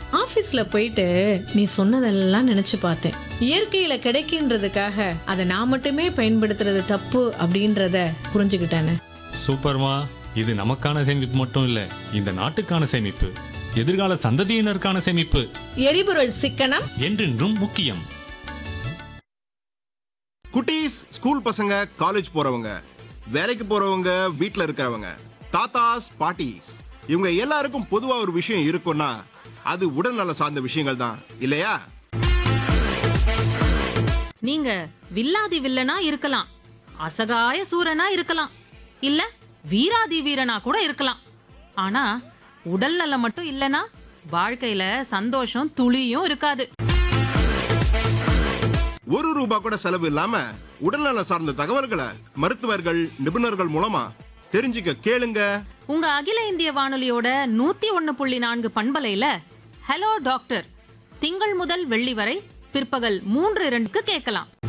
ஆபீஸ்ல போயிட்டு நீ சொன்னதெல்லாம் நினைச்சு பார்த்தேன் இயற்கையில கிடைக்கின்றதுக்காக அதை நான் மட்டுமே பயன்படுத்துறது தப்பு அப்படின்றத புரிஞ்சுக்கிட்டானே சூப்பர்மா இது நமக்கான சேமிப்பு மட்டும் இல்ல இந்த நாட்டுக்கான சேமிப்பு எதிர்கால சந்ததியினருக்கான சேமிப்பு எரிபொருள் சிக்கனம் என்றென்றும் முக்கியம் குட்டீஸ் ஸ்கூல் பசங்க காலேஜ் போறவங்க வேலைக்கு போறவங்க வீட்ல இருக்கிறவங்க தாத்தாஸ் பாட்டிஸ் இவங்க எல்லாருக்கும் பொதுவா ஒரு விஷயம் இருக்கும்னா அது உடல்நல சார்ந்த விஷயங்கள் தான் இல்லையா நீங்க வில்லாதி வில்லனா இருக்கலாம் அசகாய சூரனா இருக்கலாம் இல்ல வீராதி வீரனா கூட இருக்கலாம் ஆனா உடல் நலம் மட்டும் இல்லனா வாழ்க்கையில சந்தோஷம் துளியும் இருக்காது ஒரு ரூபா கூட செலவு இல்லாம உடல்நல சார்ந்த தகவல்களை மருத்துவர்கள் நிபுணர்கள் மூலமா தெரிஞ்சுக்க கேளுங்க உங்க அகில இந்திய வானொலியோட நூத்தி ஒன்னு புள்ளி நான்கு பண்பலையில ஹலோ டாக்டர் திங்கள் முதல் வெள்ளி வரை பிற்பகல் மூன்று இரண்டுக்கு கேட்கலாம்